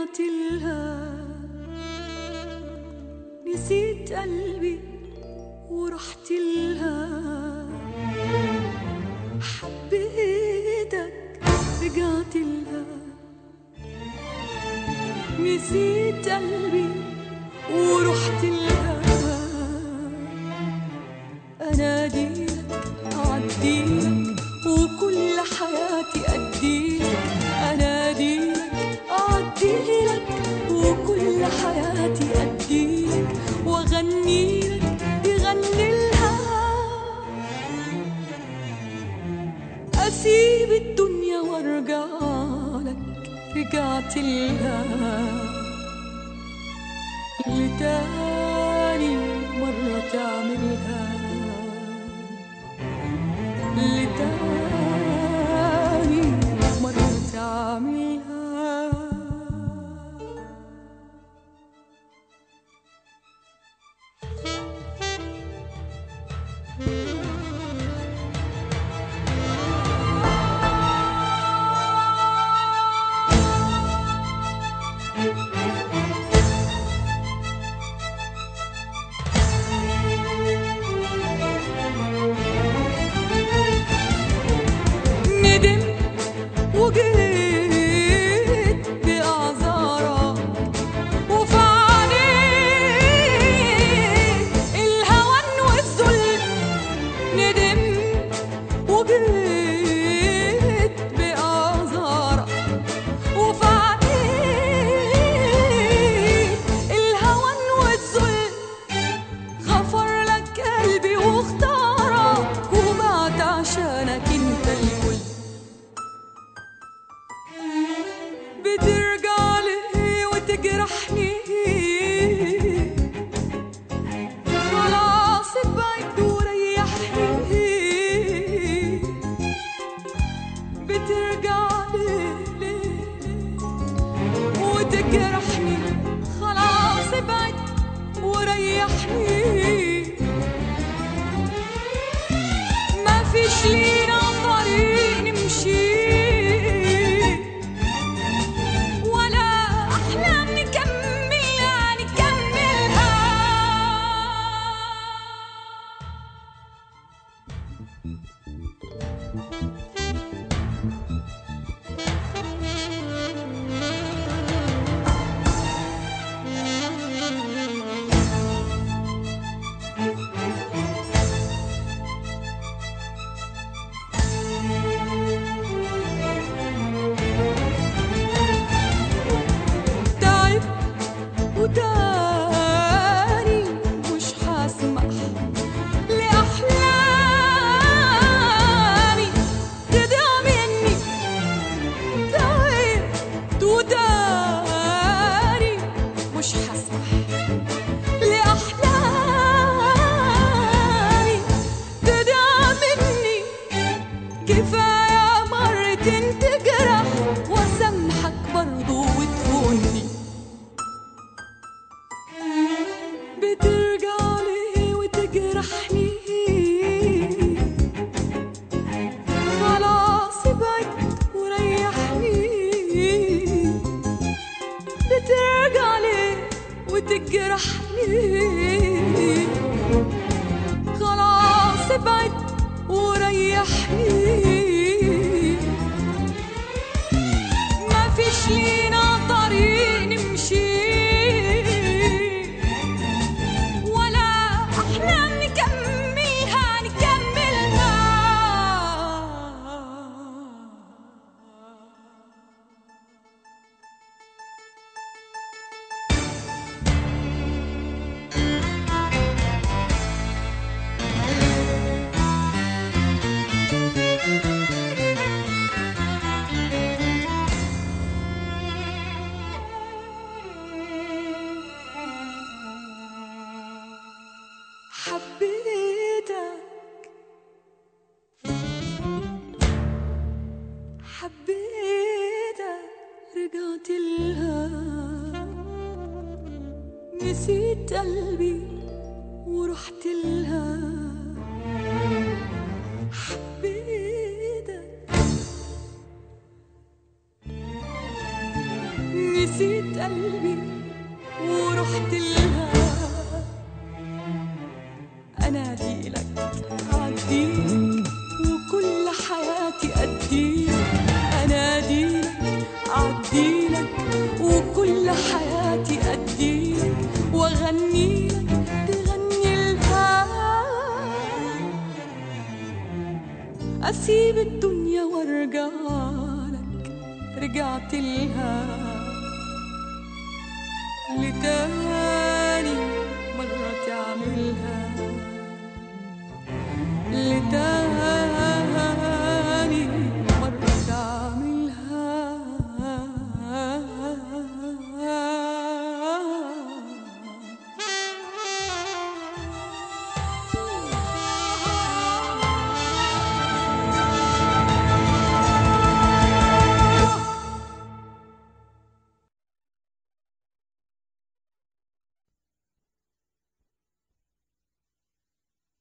رجعت لها نسيت قلبي ورحت لها حبيتك رجعت لها نسيت قلبي ورحت لها اناديلك اعديلك وكل حياتي اديلك اناديلك اعديلك وكل حياتي اديلك واغنيلك يغني لها اسيب الدنيا وارجع لك رجعت لها لتاني مرة تعملها لتاني مرة تعملها ندمت وجيت بأعذارك وفي عينيك الهوان والذل ندمت وجيت بأعذارك وفي عينيك الهوان والذل غفر لك قلبي واختارك ومات عشانك انت الكل بترجع لي وتجرحني خلاص ابعد وريحني بترجع لي وتجرحني خلاص ابعد وريحني ما فيش لينا طريق نمشي ولا أحلام نكملها نكملها تعب وتاني مش هسمح لأحلامي تضيع مني تعبت وتاني مش هسمح لأحلامي تضيع مني كفاية مرتين تجرح واسامحك برضو وتخوني بترجع لي وتجرحني خلاص ابعد وريحني بترجع لي وتجرحني خلاص ابعد وريحني ما فيش لينا طريق نمشي ولا أحلام نكملها نكملها حبيتك حبيتك رجعت لها نسيت قلبي ورحت لها حبيتك نسيت قلبي ورحت لها أناديلك عديلك وكل حياتي أديلك أناديلك عديلك وكل حياتي أديلك وأغنيلك تغني لها أسيب الدنيا وارجعلك رجعت لها لتاني مرة تعملها